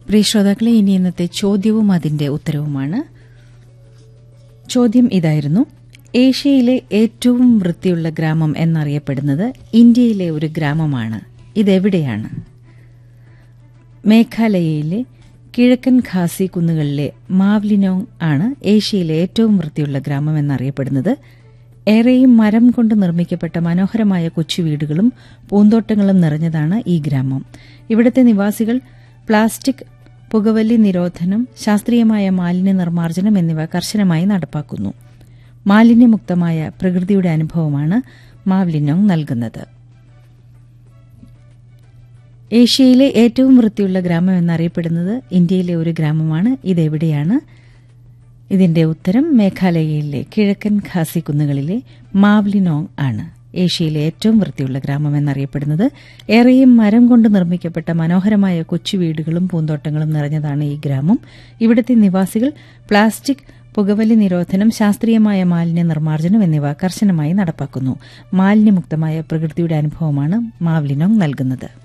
പ്രിയ ശ്രോതാക്കളെ ഇനി ഇന്നത്തെ ചോദ്യവും അതിന്റെ ഉത്തരവുമാണ് ചോദ്യം ഇതായിരുന്നു ഏഷ്യയിലെ ഏറ്റവും വൃത്തിയുള്ള ഗ്രാമം എന്നറിയപ്പെടുന്നത് ഇന്ത്യയിലെ ഒരു ഗ്രാമമാണ് ഇതെവിടെയാണ് മേഘാലയയിലെ കിഴക്കൻ ഖാസി കുന്നുകളിലെ മാവ്ലിനോങ് ആണ് ഏഷ്യയിലെ ഏറ്റവും വൃത്തിയുള്ള ഗ്രാമം എന്നറിയപ്പെടുന്നത് ഏറെയും മരം കൊണ്ട് നിർമ്മിക്കപ്പെട്ട മനോഹരമായ കൊച്ചു വീടുകളും പൂന്തോട്ടങ്ങളും നിറഞ്ഞതാണ് ഈ ഗ്രാമം ഇവിടുത്തെ നിവാസികൾ പ്ലാസ്റ്റിക് പുകവലി നിരോധനം ശാസ്ത്രീയമായ മാലിന്യ നിർമ്മാർജ്ജനം എന്നിവ കർശനമായി നടപ്പാക്കുന്നു മാലിന്യമുക്തമായ പ്രകൃതിയുടെ അനുഭവമാണ് മാവ്ലിനോങ് നൽകുന്നത് ഏഷ്യയിലെ ഏറ്റവും വൃത്തിയുള്ള ഗ്രാമം എന്നറിയപ്പെടുന്നത് ഇന്ത്യയിലെ ഒരു ഗ്രാമമാണ് ഇതെവിടെയാണ് ഇതിന്റെ ഉത്തരം മേഘാലയയിലെ കിഴക്കൻ ഖാസി കുന്നുകളിലെ മാവ്ലിനോങ് ആണ് ഏഷ്യയിലെ ഏറ്റവും വൃത്തിയുള്ള ഗ്രാമം എന്നറിയപ്പെടുന്നത് ഏറെയും മരം കൊണ്ട് നിർമ്മിക്കപ്പെട്ട മനോഹരമായ കൊച്ചു വീടുകളും പൂന്തോട്ടങ്ങളും നിറഞ്ഞതാണ് ഈ ഗ്രാമം ഇവിടുത്തെ നിവാസികൾ പ്ലാസ്റ്റിക് പുകവലി നിരോധനം ശാസ്ത്രീയമായ മാലിന്യ നിർമ്മാർജ്ജനം എന്നിവ കർശനമായി നടപ്പാക്കുന്നു മാലിന്യമുക്തമായ പ്രകൃതിയുടെ അനുഭവമാണ് മാവ്ലിനോങ് നൽകുന്നത്